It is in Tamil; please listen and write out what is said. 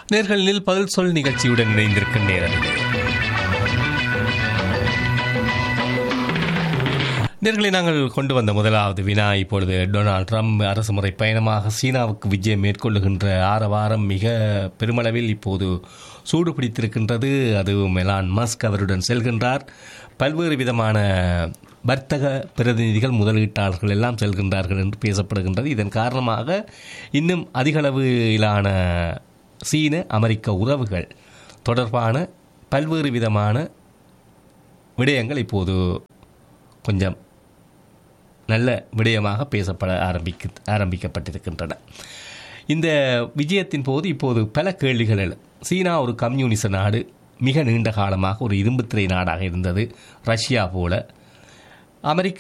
நேர்களில் பதில் சொல் நிகழ்ச்சியுடன் இணைந்திருக்கும் நேரம் இது. நேர்களை நாங்கள் கொண்டு வந்த முதலாவது வினா இப்பொழுது டொனால்ட் ட்ரம்ப் அரசுமுறை பயணமாக சீனாவுக்கு விஜயம் மேற்கொள்ளுகின்ற ஆரவாரம் மிக பெருமளவில் இப்போது சூடு பிடித்திருக்கின்றது அதுவும் எலான் மஸ்க் அவருடன் செல்கின்றார் பல்வேறு விதமான வர்த்தக பிரதிநிதிகள் முதலீட்டாளர்கள் எல்லாம் செல்கின்றார்கள் என்று பேசப்படுகின்றது இதன் காரணமாக இன்னும் அதிகளவிலான சீன அமெரிக்க உறவுகள் தொடர்பான பல்வேறு விதமான விடயங்கள் இப்போது கொஞ்சம் நல்ல விடயமாக பேசப்பட ஆரம்பிக்க ஆரம்பிக்கப்பட்டிருக்கின்றன இந்த விஜயத்தின் போது இப்போது பல கேள்விகள் எழும் சீனா ஒரு கம்யூனிச நாடு மிக நீண்ட காலமாக ஒரு இரும்புத்திரை நாடாக இருந்தது ரஷ்யா போல அமெரிக்க